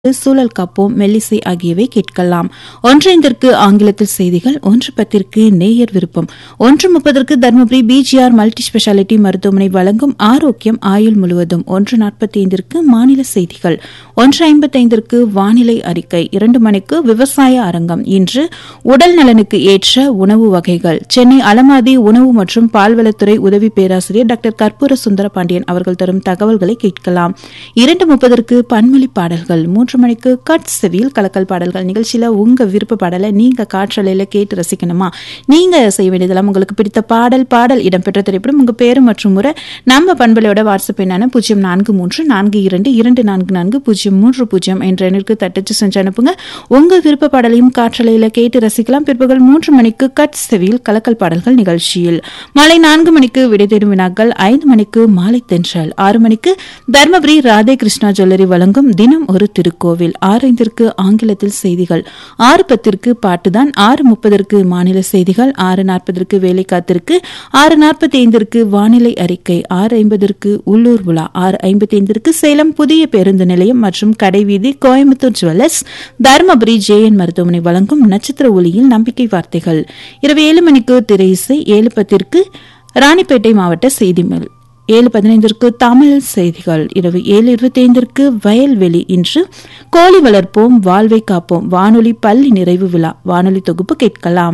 சூழல் காப்போம் மெல்லிசை ஆகியவை கேட்கலாம் ஒன்றைந்திற்கு ஆங்கிலத்தில் செய்திகள் ஒன்று பத்திற்கு நேயர் விருப்பம் ஒன்று முப்பதற்கு தருமபுரி பிஜிஆர் மல்டி ஸ்பெஷாலிட்டி மருத்துவமனை வழங்கும் ஆரோக்கியம் ஆயுள் முழுவதும் ஒன்று நாற்பத்தி ஐந்திற்கு மாநில செய்திகள் ஒன்று ஐம்பத்தைந்திற்கு வானிலை அறிக்கை இரண்டு மணிக்கு விவசாய அரங்கம் இன்று உடல் நலனுக்கு ஏற்ற உணவு வகைகள் சென்னை அலமாதி உணவு மற்றும் பால்வளத்துறை உதவி பேராசிரியர் டாக்டர் கற்பூர சுந்தர பாண்டியன் அவர்கள் தரும் தகவல்களை கேட்கலாம் இரண்டு முப்பதற்கு பன்மொழி பாடல்கள் மூன்று மணிக்கு கட் செவியில் கலக்கல் பாடல்கள் நிகழ்ச்சியில உங்க விருப்ப பாடலை நீங்க காற்றலையில கேட்டு ரசிக்கணுமா நீங்க செய்ய வேண்டியதெல்லாம் உங்களுக்கு பிடித்த பாடல் பாடல் இடம்பெற்ற திரைப்படம் உங்க பேரு மற்றும் முறை நம்ம பண்பலையோட வாட்ஸ்அப் எண்ணான பூஜ்ஜியம் நான்கு மூன்று நான்கு இரண்டு இரண்டு நான்கு நான்கு பூஜ்ஜியம் மூன்று பூஜ்ஜியம் என்ற எண்ணிற்கு தட்டச்சு செஞ்சு அனுப்புங்க உங்க விருப்ப பாடலையும் காற்றலையில கேட்டு ரசிக்கலாம் பிற்பகல் மூன்று மணிக்கு கட் செவியில் கலக்கல் பாடல்கள் நிகழ்ச்சியில் மாலை நான்கு மணிக்கு விடை தேடும் வினாக்கள் ஐந்து மணிக்கு மாலை தென்றல் ஆறு மணிக்கு தர்மபுரி ராதே கிருஷ்ணா ஜுவல்லரி வழங்கும் தினம் ஒரு திருக்கோவில் ஆறு ஐந்திற்கு ஆங்கிலத்தில் செய்திகள் ஆறு பத்திற்கு பாட்டுதான் ஆறு முப்பதற்கு மாநில செய்திகள் ஆறு நாற்பதற்கு வேலை காத்திருக்கு ஆறு நாற்பத்தி ஐந்திற்கு வானிலை அறிக்கை ஆறு ஐம்பதற்கு உள்ளூர் விழா ஆறு ஐம்பத்தி ஐந்திற்கு சேலம் புதிய பேருந்து நிலையம் மற்றும் கடைவீதி கோயம்புத்தூர் ஜுவல்லர்ஸ் தருமபுரி ஜேஎன் மருத்துவமனை வழங்கும் நட்சத்திர ஒளியில் நம்பிக்கை வார்த்தைகள் இரவு ஏழு மணிக்கு திரை இசை ஏழு பத்திற்கு ராணிப்பேட்டை மாவட்ட செய்திமல் ஏழு பதினைந்திற்கு தமிழ் செய்திகள் இரவு ஏழு இருபத்தைந்திற்கு வயல்வெளி இன்று கோழி வளர்ப்போம் வாழ்வை காப்போம் வானொலி பள்ளி நிறைவு விழா வானொலி தொகுப்பு கேட்கலாம்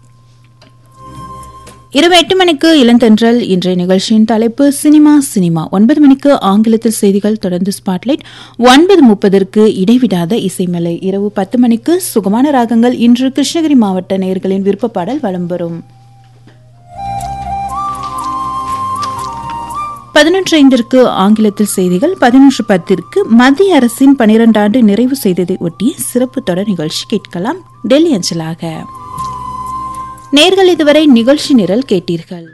இரவு எட்டு மணிக்கு இளந்தென்றல் இன்றைய நிகழ்ச்சியின் தலைப்பு சினிமா சினிமா ஒன்பது மணிக்கு ஆங்கிலத்தில் செய்திகள் தொடர்ந்து ஸ்பாட்லைட் ஒன்பது முப்பதற்கு இடைவிடாத இசைமலை இரவு பத்து மணிக்கு சுகமான ராகங்கள் இன்று கிருஷ்ணகிரி மாவட்ட நேயர்களின் விருப்ப பாடல் வலம் வரும் பதினொன்று ஐந்திற்கு ஆங்கிலத்தில் செய்திகள் பதினொன்று பத்திற்கு மத்திய அரசின் பனிரெண்டாண்டு நிறைவு செய்ததை ஒட்டிய சிறப்பு தொடர் நிகழ்ச்சி கேட்கலாம் டெல்லி அஞ்சலாக நேர்கள் இதுவரை நிகழ்ச்சி நிரல் கேட்டீர்கள்